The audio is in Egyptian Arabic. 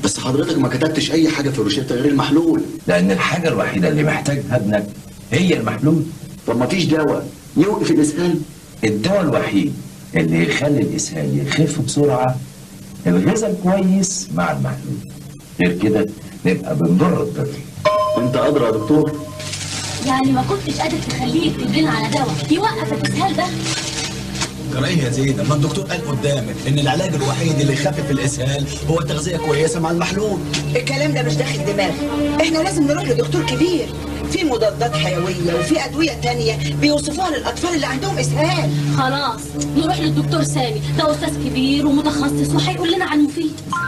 بس حضرتك ما كتبتش اي حاجه في الروشته غير المحلول لان الحاجه الوحيده اللي محتاجها ابنك هي المحلول طب ما فيش دواء يوقف الاسهال الدواء الوحيد اللي يخلي الاسهال يخف بسرعه الغذاء الكويس مع المحلول غير كده نبقى بنضر الطفل انت ادرى يا دكتور يعني ما كنتش قادر تخليه يكتب لنا على دواء يوقف الاسهال ده جرايه يا زينب ما الدكتور قال قدامك ان العلاج الوحيد اللي يخفف الاسهال هو تغذيه كويسه مع المحلول الكلام ده مش داخل دماغي احنا لازم نروح لدكتور كبير في مضادات حيويه وفي ادويه تانية بيوصفوها للاطفال اللي عندهم اسهال خلاص نروح للدكتور سامي ده استاذ كبير ومتخصص وهيقول لنا عن المفيد